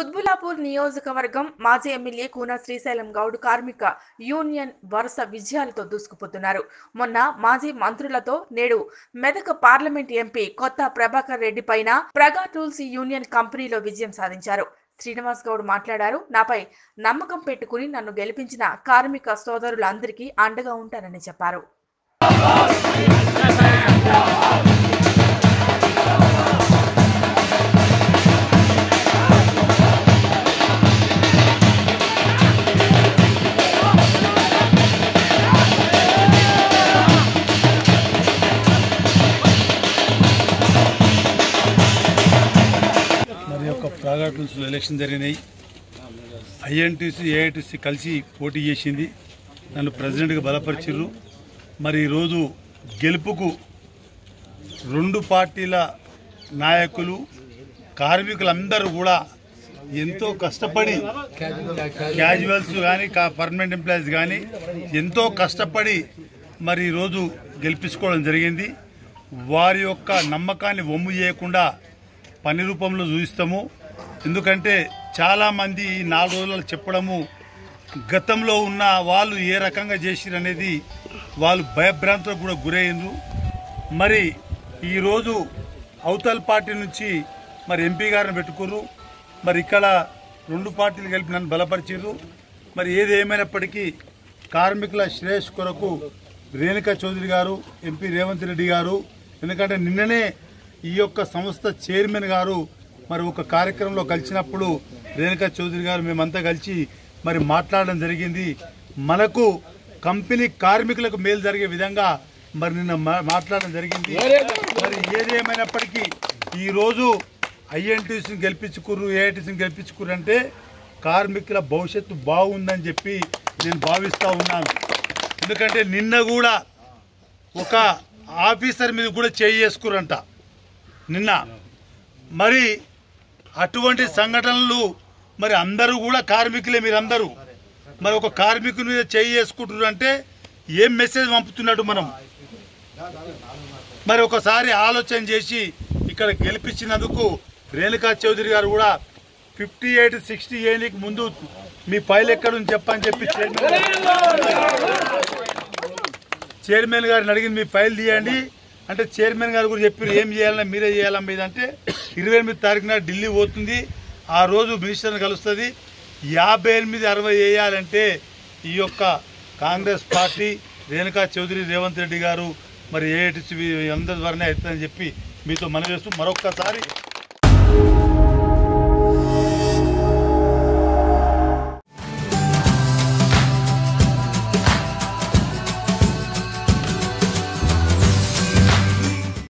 కుత్బులాపూర్ నియోజకవర్గం మాజీ ఎమ్మెల్యే కూన శ్రీశైలం గౌడ్ కార్మిక యూనియన్ వరుస విజయాలతో దూసుకుపోతున్నారు మొన్న మాజీ మంత్రులతో నేడు మెదక్ పార్లమెంట్ ఎంపీ కొత్త ప్రభాకర్ రెడ్డి పైన ప్రగా టూల్స్ యూనియన్ కంపెనీలో విజయం సాధించారు శ్రీనివాస్ గౌడ్ మాట్లాడారు నాపై నమ్మకం పెట్టుకుని నన్ను గెలిపించిన కార్మిక సోదరులందరికీ అండగా ఉంటానని చెప్పారు మరి యొక్క ప్రాగట్ నుంచి ఎలక్షన్ జరిగినాయి ఐఎన్టీసీ ఏఐటీసీ కలిసి పోటీ చేసింది నన్ను ప్రెసిడెంట్గా బలపరిచిర్రు మరి ఈరోజు గెలుపుకు రెండు పార్టీల నాయకులు కార్మికులందరూ కూడా ఎంతో కష్టపడి క్యాజువల్స్ కానీ పర్మనెంట్ ఎంప్లాయీస్ కానీ ఎంతో కష్టపడి మరి ఈరోజు గెలిపించుకోవడం జరిగింది వారి యొక్క నమ్మకాన్ని వమ్ము చేయకుండా పని రూపంలో చూపిస్తాము ఎందుకంటే చాలామంది ఈ నాలుగు రోజులు చెప్పడము గతంలో ఉన్న వాళ్ళు ఏ రకంగా చేసిరు అనేది వాళ్ళు భయభ్రాంతులకు కూడా గురయ్యారు మరి ఈరోజు అవతల పార్టీ నుంచి మరి ఎంపీ గారిని పెట్టుకుర్రు మరి ఇక్కడ రెండు పార్టీలు కలిపి నన్ను బలపరిచారు మరి ఏది ఏమైనప్పటికీ కార్మికుల శ్రేయస్ కొరకు రేణుకా చౌదరి గారు ఎంపీ రేవంత్ రెడ్డి గారు ఎందుకంటే నిన్ననే ఈ యొక్క సంస్థ చైర్మన్ గారు మరి ఒక కార్యక్రమంలో కలిసినప్పుడు రేణుకా చౌదరి గారు మేమంతా కలిసి మరి మాట్లాడడం జరిగింది మనకు కంపెనీ కార్మికులకు మేలు జరిగే విధంగా మరి నిన్న మా- మాట్లాడడం జరిగింది మరి ఏది ఏమైనప్పటికీ ఈరోజు ఐఎన్టీసీని గెలిపించుకుర్రు ఏఐటీసీని గెలిపించుకుర్రు అంటే కార్మికుల భవిష్యత్తు బాగుందని చెప్పి నేను భావిస్తూ ఉన్నాను ఎందుకంటే నిన్న కూడా ఒక ఆఫీసర్ మీద కూడా చేయి చేసుకురంట నిన్న మరి అటువంటి సంఘటనలు మరి అందరూ కూడా కార్మికులే మీరందరూ మరి ఒక కార్మికుని మీద చేయి చేసుకుంటున్నారు అంటే ఏం మెసేజ్ పంపుతున్నట్టు మనం మరి ఒకసారి ఆలోచన చేసి ఇక్కడ గెలిపించినందుకు రేణుకా చౌదరి గారు కూడా ఫిఫ్టీ ఎయిట్ సిక్స్టీ ఏళ్ళకి ముందు మీ ఫైల్ ఎక్కడుంది చెప్పని చెప్పి చైర్మన్ చైర్మన్ గారిని అడిగింది మీ ఫైల్ తీయండి అంటే చైర్మన్ గారు కూడా చెప్పారు ఏం చేయాలన్నా మీరే చేయాలన్నా మీద అంటే ఇరవై ఎనిమిది తారీఖున ఢిల్లీ పోతుంది ఆ రోజు మినిస్టర్ని కలుస్తుంది యాభై ఎనిమిది అరవై వేయాలంటే ఈ యొక్క కాంగ్రెస్ పార్టీ రేణుకా చౌదరి రేవంత్ రెడ్డి గారు మరి ఏఐటీసీ అందరి ద్వారానే అవుతుందని చెప్పి మీతో మనవి చేస్తూ మరొక్కసారి